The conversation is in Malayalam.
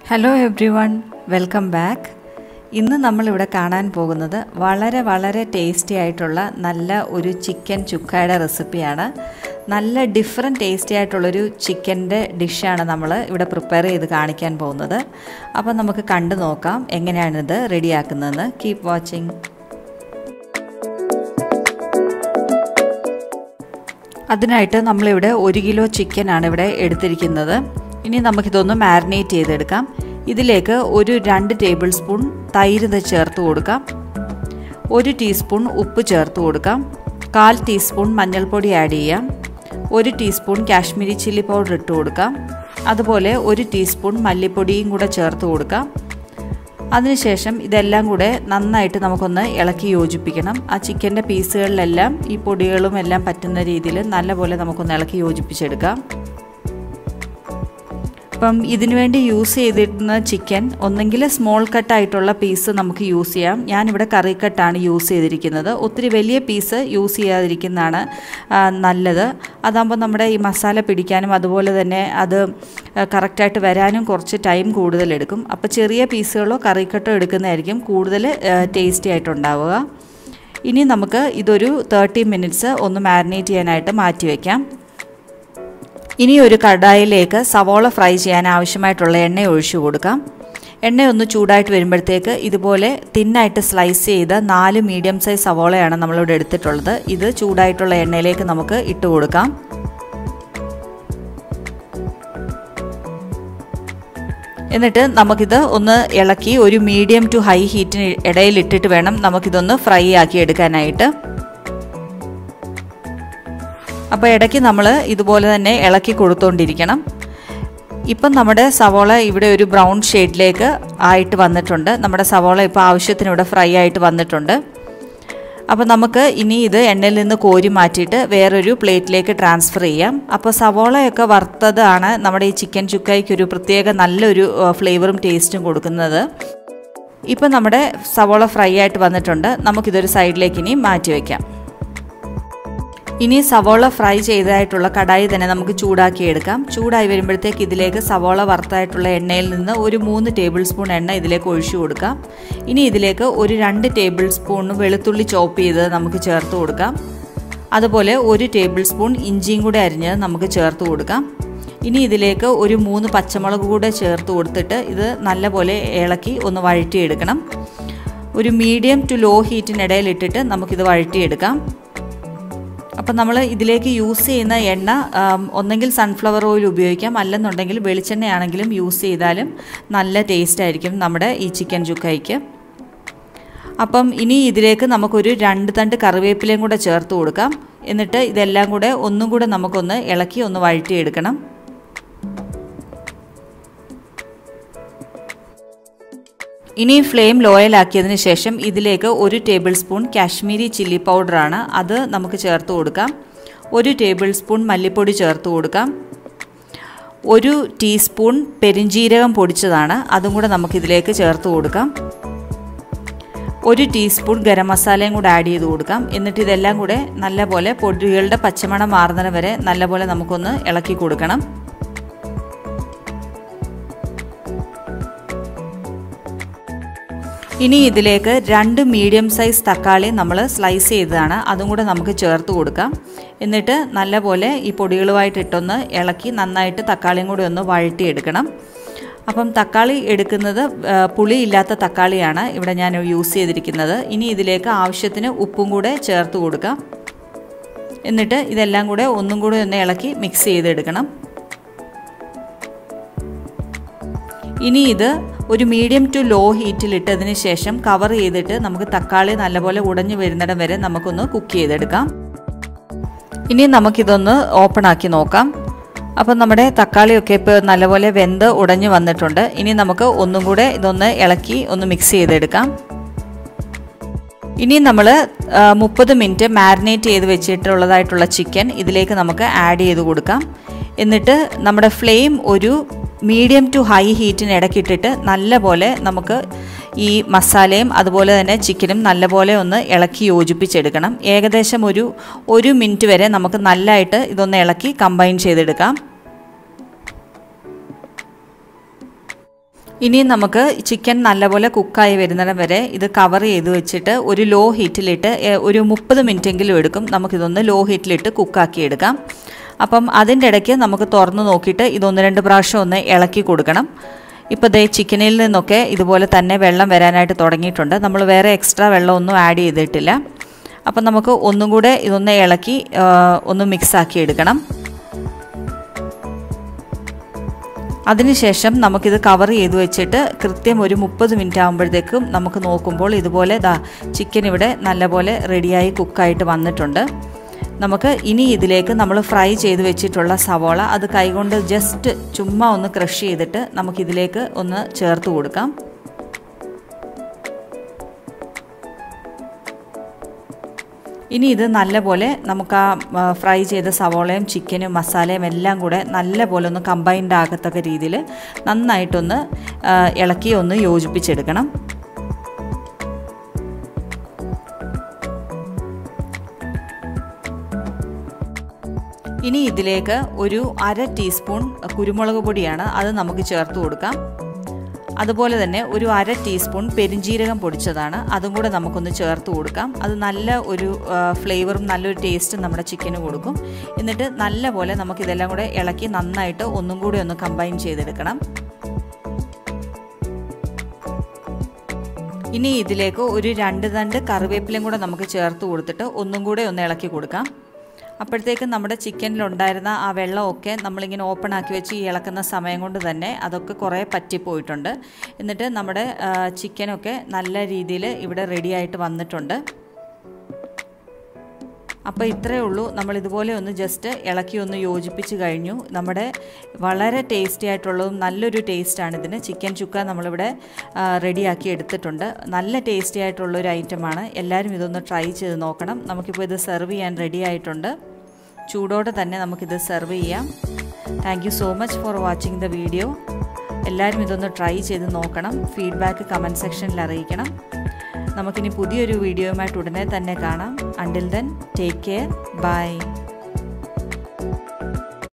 hello everyone welcome back ഇന്ന് നമ്മളിവിടെ കാണാൻ പോകുന്നത് വളരെ വളരെ ടേസ്റ്റി ആയിട്ടുള്ള നല്ല ഒരു ചിക്കൻ ചുക്കയുടെ റെസിപ്പിയാണ് നല്ല ഡിഫറെൻറ്റ് ടേസ്റ്റി ആയിട്ടുള്ളൊരു ചിക്കൻ്റെ ഡിഷാണ് നമ്മൾ ഇവിടെ പ്രിപ്പയർ ചെയ്ത് കാണിക്കാൻ പോകുന്നത് അപ്പോൾ നമുക്ക് കണ്ടു നോക്കാം എങ്ങനെയാണിത് റെഡിയാക്കുന്നതെന്ന് കീപ്പ് വാച്ചിങ് അതിനായിട്ട് നമ്മളിവിടെ ഒരു കിലോ ചിക്കനാണ് ഇവിടെ എടുത്തിരിക്കുന്നത് ഇനി നമുക്കിതൊന്ന് മാരിനേറ്റ് ചെയ്തെടുക്കാം ഇതിലേക്ക് ഒരു രണ്ട് ടേബിൾ സ്പൂൺ തൈര് ചേർത്ത് കൊടുക്കാം ഒരു ടീസ്പൂൺ ഉപ്പ് ചേർത്ത് കൊടുക്കാം കാൽ ടീസ്പൂൺ മഞ്ഞൾപ്പൊടി ആഡ് ചെയ്യാം ഒരു ടീസ്പൂൺ കാശ്മീരി ചില്ലി പൗഡർ ഇട്ട് കൊടുക്കാം അതുപോലെ ഒരു ടീസ്പൂൺ മല്ലിപ്പൊടിയും കൂടെ ചേർത്ത് കൊടുക്കാം അതിനുശേഷം ഇതെല്ലാം കൂടെ നന്നായിട്ട് നമുക്കൊന്ന് ഇളക്കി യോജിപ്പിക്കണം ആ ചിക്കൻ്റെ പീസുകളിലെല്ലാം ഈ പൊടികളും എല്ലാം പറ്റുന്ന രീതിയിൽ നല്ലപോലെ നമുക്കൊന്ന് ഇളക്കി യോജിപ്പിച്ചെടുക്കാം അപ്പം ഇതിനു വേണ്ടി യൂസ് ചെയ്തിരുന്ന ചിക്കൻ ഒന്നെങ്കിൽ സ്മോൾ കട്ടായിട്ടുള്ള പീസ് നമുക്ക് യൂസ് ചെയ്യാം ഞാനിവിടെ കറി കട്ടാണ് യൂസ് ചെയ്തിരിക്കുന്നത് ഒത്തിരി വലിയ പീസ് യൂസ് ചെയ്യാതിരിക്കുന്നതാണ് നല്ലത് അതാകുമ്പോൾ നമ്മുടെ ഈ മസാല പിടിക്കാനും അതുപോലെ തന്നെ അത് കറക്റ്റായിട്ട് വരാനും കുറച്ച് ടൈം കൂടുതലെടുക്കും അപ്പോൾ ചെറിയ പീസുകളോ കറിക്കട്ടോ എടുക്കുന്നതായിരിക്കും കൂടുതൽ ടേസ്റ്റി ആയിട്ടുണ്ടാവുക ഇനി നമുക്ക് ഇതൊരു തേർട്ടി മിനിറ്റ്സ് ഒന്ന് മാരിനേറ്റ് ചെയ്യാനായിട്ട് മാറ്റി വയ്ക്കാം ഇനി ഒരു കടായിലേക്ക് സവോള ഫ്രൈ ചെയ്യാൻ ആവശ്യമായിട്ടുള്ള എണ്ണ ഒഴിച്ചു കൊടുക്കാം എണ്ണ ഒന്ന് ചൂടായിട്ട് വരുമ്പോഴത്തേക്ക് ഇതുപോലെ തിന്നായിട്ട് സ്ലൈസ് ചെയ്ത നാല് മീഡിയം സൈസ് സവോളയാണ് നമ്മളിവിടെ എടുത്തിട്ടുള്ളത് ഇത് ചൂടായിട്ടുള്ള എണ്ണയിലേക്ക് നമുക്ക് ഇട്ട് കൊടുക്കാം എന്നിട്ട് നമുക്കിത് ഒന്ന് ഇളക്കി ഒരു മീഡിയം ടു ഹൈ ഹീറ്റിന് ഇടയിൽ ഇട്ടിട്ട് വേണം നമുക്കിതൊന്ന് ഫ്രൈ ആക്കി എടുക്കാനായിട്ട് അപ്പോൾ ഇടയ്ക്ക് നമ്മൾ ഇതുപോലെ തന്നെ ഇളക്കി കൊടുത്തുകൊണ്ടിരിക്കണം ഇപ്പം നമ്മുടെ സവോള ഇവിടെ ഒരു ബ്രൗൺ ഷെയ്ഡിലേക്ക് ആയിട്ട് വന്നിട്ടുണ്ട് നമ്മുടെ സവോള ഇപ്പോൾ ആവശ്യത്തിന് ഇവിടെ ഫ്രൈ ആയിട്ട് വന്നിട്ടുണ്ട് അപ്പോൾ നമുക്ക് ഇനി ഇത് എണ്ണയിൽ നിന്ന് കോരി മാറ്റിയിട്ട് വേറൊരു പ്ലേറ്റിലേക്ക് ട്രാൻസ്ഫർ ചെയ്യാം അപ്പോൾ സവോളയൊക്കെ വറുത്തതാണ് നമ്മുടെ ഈ ചിക്കൻ ചുക്കായ്ക്ക് ഒരു പ്രത്യേക നല്ലൊരു ഫ്ലേവറും ടേസ്റ്റും കൊടുക്കുന്നത് ഇപ്പം നമ്മുടെ സവോള ഫ്രൈ ആയിട്ട് വന്നിട്ടുണ്ട് നമുക്കിതൊരു സൈഡിലേക്ക് ഇനി മാറ്റി വയ്ക്കാം ഇനി സവോള ഫ്രൈ ചെയ്തതായിട്ടുള്ള കടായി തന്നെ നമുക്ക് ചൂടാക്കി എടുക്കാം ചൂടായി വരുമ്പോഴത്തേക്ക് ഇതിലേക്ക് സവോള വറുത്തായിട്ടുള്ള എണ്ണയിൽ നിന്ന് ഒരു മൂന്ന് ടേബിൾ സ്പൂൺ എണ്ണ ഇതിലേക്ക് ഒഴിച്ചു കൊടുക്കാം ഇനി ഇതിലേക്ക് ഒരു രണ്ട് ടേബിൾ സ്പൂൺ വെളുത്തുള്ളി ചോപ്പ് ചെയ്ത് നമുക്ക് ചേർത്ത് കൊടുക്കാം അതുപോലെ ഒരു ടേബിൾ സ്പൂൺ ഇഞ്ചിയും കൂടെ അരിഞ്ഞത് നമുക്ക് ചേർത്ത് കൊടുക്കാം ഇനി ഇതിലേക്ക് ഒരു മൂന്ന് പച്ചമുളക് കൂടെ ചേർത്ത് കൊടുത്തിട്ട് ഇത് നല്ലപോലെ ഇളക്കി ഒന്ന് വഴറ്റിയെടുക്കണം ഒരു മീഡിയം ടു ലോ ഹീറ്റിനിടയിൽ ഇട്ടിട്ട് നമുക്കിത് വഴറ്റിയെടുക്കാം അപ്പം നമ്മൾ ഇതിലേക്ക് യൂസ് ചെയ്യുന്ന എണ്ണ ഒന്നെങ്കിൽ സൺഫ്ലവർ ഓയിൽ ഉപയോഗിക്കാം അല്ലെന്നുണ്ടെങ്കിൽ വെളിച്ചെണ്ണയാണെങ്കിലും യൂസ് ചെയ്താലും നല്ല ടേസ്റ്റ് ആയിരിക്കും നമ്മുടെ ഈ ചിക്കൻ ചുക്കയ്ക്ക് അപ്പം ഇനി ഇതിലേക്ക് നമുക്കൊരു രണ്ട് തണ്ട് കറിവേപ്പിലയും കൂടെ ചേർത്ത് കൊടുക്കാം എന്നിട്ട് ഇതെല്ലാം കൂടെ ഒന്നും കൂടെ നമുക്കൊന്ന് ഇളക്കി ഒന്ന് വഴറ്റിയെടുക്കണം ഇനി ഫ്ലെയിം ലോയലാക്കിയതിന് ശേഷം ഇതിലേക്ക് ഒരു ടേബിൾ സ്പൂൺ കാശ്മീരി ചില്ലി പൗഡറാണ് അത് നമുക്ക് ചേർത്ത് കൊടുക്കാം ഒരു ടേബിൾ സ്പൂൺ മല്ലിപ്പൊടി ചേർത്ത് കൊടുക്കാം ഒരു ടീസ്പൂൺ പെരിഞ്ജീരകം പൊടിച്ചതാണ് അതും കൂടെ നമുക്കിതിലേക്ക് ചേർത്ത് കൊടുക്കാം ഒരു ടീസ്പൂൺ ഗരം മസാലയും കൂടെ ആഡ് ചെയ്ത് കൊടുക്കാം എന്നിട്ട് ഇതെല്ലാം കൂടെ നല്ലപോലെ പൊടികളുടെ പച്ചമണം മാറുന്നത് വരെ നല്ലപോലെ നമുക്കൊന്ന് ഇളക്കി കൊടുക്കണം ഇനി ഇതിലേക്ക് രണ്ട് മീഡിയം സൈസ് തക്കാളി നമ്മൾ സ്ലൈസ് ചെയ്തതാണ് അതും കൂടെ നമുക്ക് ചേർത്ത് കൊടുക്കാം എന്നിട്ട് നല്ലപോലെ ഈ പൊടികളുമായിട്ട് ഇട്ടൊന്ന് ഇളക്കി നന്നായിട്ട് തക്കാളിയും കൂടി ഒന്ന് വഴറ്റിയെടുക്കണം അപ്പം തക്കാളി എടുക്കുന്നത് പുളിയില്ലാത്ത തക്കാളിയാണ് ഇവിടെ ഞാൻ യൂസ് ചെയ്തിരിക്കുന്നത് ഇനി ഇതിലേക്ക് ആവശ്യത്തിന് ഉപ്പും കൂടെ ചേർത്ത് കൊടുക്കാം എന്നിട്ട് ഇതെല്ലാം കൂടെ ഒന്നും കൂടെ ഒന്ന് ഇളക്കി മിക്സ് ചെയ്തെടുക്കണം ഇനി ഇത് ഒരു മീഡിയം ടു ലോ ഹീറ്റിൽ ഇട്ടതിന് ശേഷം കവർ ചെയ്തിട്ട് നമുക്ക് തക്കാളി നല്ലപോലെ ഉടഞ്ഞു വരുന്നിടം വരെ നമുക്കൊന്ന് കുക്ക് ചെയ്തെടുക്കാം ഇനി നമുക്കിതൊന്ന് ഓപ്പൺ ആക്കി നോക്കാം അപ്പം നമ്മുടെ തക്കാളിയൊക്കെ ഇപ്പോൾ നല്ലപോലെ വെന്ത് ഉടഞ്ഞു വന്നിട്ടുണ്ട് ഇനി നമുക്ക് ഒന്നും കൂടെ ഇതൊന്ന് ഇളക്കി ഒന്ന് മിക്സ് ചെയ്തെടുക്കാം ഇനി നമ്മൾ മുപ്പത് മിനിറ്റ് മാരിനേറ്റ് ചെയ്ത് വെച്ചിട്ടുള്ളതായിട്ടുള്ള ചിക്കൻ ഇതിലേക്ക് നമുക്ക് ആഡ് ചെയ്ത് കൊടുക്കാം എന്നിട്ട് നമ്മുടെ ഫ്ലെയിം ഒരു മീഡിയം ടു ഹൈ ഹീറ്റിന് ഇടയ്ക്കിട്ടിട്ട് നല്ലപോലെ നമുക്ക് ഈ മസാലയും അതുപോലെ തന്നെ ചിക്കനും നല്ലപോലെ ഒന്ന് ഇളക്കി യോജിപ്പിച്ചെടുക്കണം ഏകദേശം ഒരു ഒരു മിനിറ്റ് വരെ നമുക്ക് നല്ലതായിട്ട് ഇതൊന്ന് ഇളക്കി കമ്പൈൻ ചെയ്തെടുക്കാം ഇനി നമുക്ക് ചിക്കൻ നല്ലപോലെ കുക്കായി വരുന്നിടം വരെ ഇത് കവർ ചെയ്ത് വെച്ചിട്ട് ഒരു ലോ ഹീറ്റിലിട്ട് ഒരു മുപ്പത് മിനിറ്റെങ്കിലും എടുക്കും നമുക്കിതൊന്ന് ലോ ഹീറ്റിലിട്ട് കുക്കാക്കി എടുക്കാം അപ്പം അതിൻ്റെ ഇടയ്ക്ക് നമുക്ക് തുറന്ന് നോക്കിയിട്ട് ഇതൊന്ന് രണ്ട് പ്രാവശ്യം ഒന്ന് ഇളക്കി കൊടുക്കണം ഇപ്പോൾ ദേ ചിക്കനിൽ നിന്നൊക്കെ ഇതുപോലെ തന്നെ വെള്ളം വരാനായിട്ട് തുടങ്ങിയിട്ടുണ്ട് നമ്മൾ വേറെ എക്സ്ട്രാ വെള്ളമൊന്നും ആഡ് ചെയ്തിട്ടില്ല അപ്പം നമുക്ക് ഒന്നും കൂടെ ഇതൊന്ന് ഇളക്കി ഒന്ന് മിക്സാക്കി എടുക്കണം അതിനുശേഷം നമുക്കിത് കവർ ചെയ്ത് വെച്ചിട്ട് കൃത്യം ഒരു മുപ്പത് മിനിറ്റ് ആകുമ്പോഴത്തേക്കും നമുക്ക് നോക്കുമ്പോൾ ഇതുപോലെ ദാ ചിക്കൻ ഇവിടെ നല്ലപോലെ റെഡിയായി കുക്കായിട്ട് വന്നിട്ടുണ്ട് നമുക്ക് ഇനി ഇതിലേക്ക് നമ്മൾ ഫ്രൈ ചെയ്ത് വെച്ചിട്ടുള്ള സവോള അത് കൈകൊണ്ട് ജസ്റ്റ് ചുമ്മാ ഒന്ന് ക്രഷ് ചെയ്തിട്ട് നമുക്കിതിലേക്ക് ഒന്ന് ചേർത്ത് കൊടുക്കാം ഇനി ഇത് നല്ലപോലെ നമുക്ക് ആ ഫ്രൈ ചെയ്ത സവോളയും ചിക്കനും മസാലയും എല്ലാം കൂടെ നല്ലപോലെ ഒന്ന് കമ്പൈൻഡ് ആകത്തക്ക രീതിയിൽ നന്നായിട്ടൊന്ന് ഇളക്കി ഒന്ന് യോജിപ്പിച്ചെടുക്കണം ഇനി ഇതിലേക്ക് ഒരു അര ടീസ്പൂൺ കുരുമുളക് പൊടിയാണ് അത് നമുക്ക് ചേർത്ത് കൊടുക്കാം അതുപോലെ തന്നെ ഒരു അര ടീസ്പൂൺ പെരിഞ്ജീരകം പൊടിച്ചതാണ് അതും കൂടെ നമുക്കൊന്ന് ചേർത്ത് കൊടുക്കാം അത് നല്ല ഒരു ഫ്ലേവറും നല്ലൊരു ടേസ്റ്റും നമ്മുടെ ചിക്കന് കൊടുക്കും എന്നിട്ട് നല്ല പോലെ നമുക്കിതെല്ലാം കൂടെ ഇളക്കി നന്നായിട്ട് ഒന്നും കൂടി ഒന്ന് കമ്പൈൻ ചെയ്തെടുക്കണം ഇനി ഇതിലേക്ക് ഒരു രണ്ട് തണ്ട് കറിവേപ്പിലയും കൂടെ നമുക്ക് ചേർത്ത് കൊടുത്തിട്ട് ഒന്നും കൂടെ ഒന്ന് ഇളക്കി കൊടുക്കാം അപ്പോഴത്തേക്കും നമ്മുടെ ചിക്കനിലുണ്ടായിരുന്ന ആ വെള്ളമൊക്കെ നമ്മളിങ്ങനെ ഓപ്പൺ ആക്കി വെച്ച് ഈ ഇളക്കുന്ന സമയം കൊണ്ട് തന്നെ അതൊക്കെ കുറേ പറ്റിപ്പോയിട്ടുണ്ട് എന്നിട്ട് നമ്മുടെ ചിക്കനൊക്കെ നല്ല രീതിയിൽ ഇവിടെ റെഡി ആയിട്ട് വന്നിട്ടുണ്ട് അപ്പോൾ ഇത്രയേ ഉള്ളൂ നമ്മൾ ഇതുപോലെ ഒന്ന് ജസ്റ്റ് ഇളക്കി ഒന്ന് യോജിപ്പിച്ച് കഴിഞ്ഞു നമ്മുടെ വളരെ ടേസ്റ്റി ആയിട്ടുള്ളതും നല്ലൊരു ടേസ്റ്റാണ് ഇതിന് ചിക്കൻ ചുക്ക നമ്മളിവിടെ റെഡിയാക്കി എടുത്തിട്ടുണ്ട് നല്ല ടേസ്റ്റി ആയിട്ടുള്ള ഒരു ഐറ്റമാണ് എല്ലാവരും ഇതൊന്ന് ട്രൈ ചെയ്ത് നോക്കണം നമുക്കിപ്പോൾ ഇത് സെർവ് ചെയ്യാൻ റെഡി ആയിട്ടുണ്ട് ചൂടോടെ തന്നെ നമുക്കിത് സെർവ് ചെയ്യാം thank you so much for watching the video എല്ലാവരും ഇതൊന്ന് ട്രൈ ചെയ്ത് നോക്കണം ഫീഡ്ബാക്ക് കമൻറ്റ് സെക്ഷനിൽ അറിയിക്കണം നമുക്കിനി പുതിയൊരു വീഡിയോയുമായിട്ട് ഉടനെ തന്നെ കാണാം until then take care by